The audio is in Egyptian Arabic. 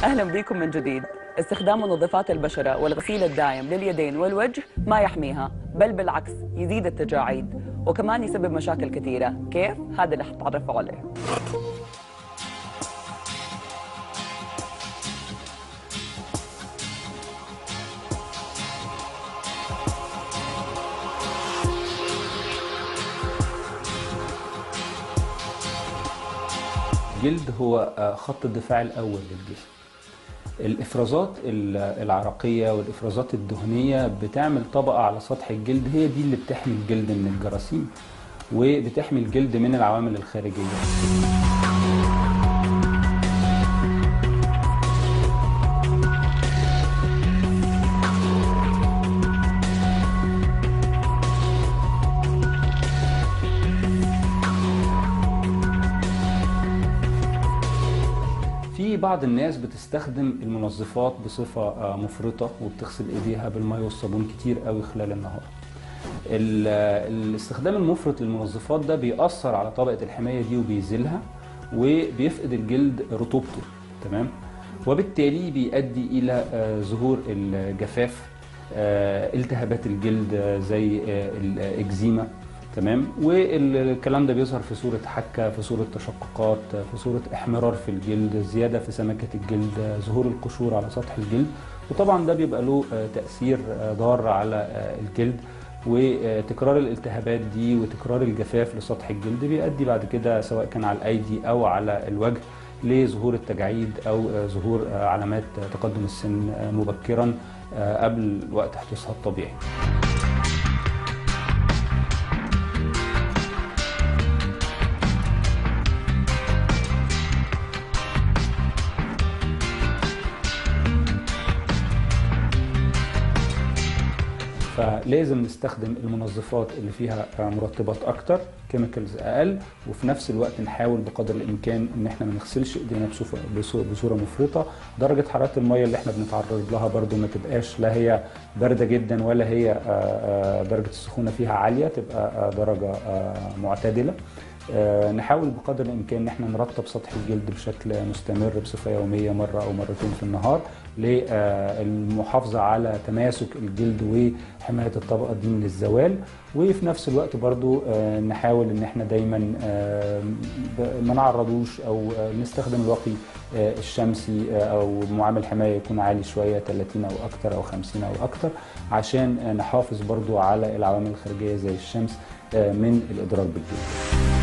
أهلا بكم من جديد استخدام منظفات البشرة والغسيل الدائم لليدين والوجه ما يحميها بل بالعكس يزيد التجاعيد وكمان يسبب مشاكل كثيرة كيف؟ هذا اللي حتعرفوا عليه الجلد هو آه، خط الدفاع الأول للجسم الإفرازات ال- العرقية والإفرازات الدهنية بتعمل طبقة على سطح الجلد هي دي اللي بتحمي الجلد من الجراثيم وبتحمي الجلد من العوامل الخارجية في بعض الناس بتستخدم المنظفات بصفة آه، مفرطة وبتغسل ايديها بالماء والصابون كتير قوي خلال النهار ال- الاستخدام المفرط للمنظفات ده بيأثر على طبقة الحماية دي وبيزيلها وبيفقد الجلد رطوبته تمام وبالتالي بيؤدي إلى آه، ظهور الجفاف آه، التهابات الجلد آه، زي آه، الإكزيما تمام والكلام ده بيظهر في صورة حكة في صورة تشققات في صورة احمرار في الجلد زيادة في سمكة الجلد ظهور القشور على سطح الجلد وطبعا ده بيبقى له آه، تأثير آه، ضار على آه، الجلد وتكرار الالتهابات دي وتكرار الجفاف لسطح الجلد بيؤدي بعد كده سواء كان على الايدي او على الوجه لظهور التجاعيد او آه، ظهور آه، علامات آه، تقدم السن آه، مبكرا آه، قبل وقت حدوثها الطبيعي فلازم نستخدم المنظفات اللي فيها مرطبات اكتر كيميكالز اقل وفي نفس الوقت نحاول بقدر الامكان ان احنا ما نغسلش ايدينا بصفة- بصو- بصوره مفرطه درجه حراره الميه اللي احنا بنتعرض لها برضو ما تبقاش لا هي بارده جدا ولا هي آه، آه، درجه السخونه فيها عاليه تبقى آه، درجه آه، معتدله آه، نحاول بقدر الامكان ان احنا نرطب سطح الجلد بشكل مستمر بصفه يوميه مره او مرتين في النهار للمحافظه على تماسك الجلد وحمايه الطبقه دي من الزوال وفي نفس الوقت برضو آه، نحاول ان احنا دايما آه، ب- ما نعرضوش او آه، نستخدم الواقي آه، الشمسي آه، او معامل حمايه يكون عالي شويه 30 او اكتر او 50 او اكتر عشان آه، نحافظ برضو على العوامل الخارجيه زي الشمس آه، من الاضرار بالجلد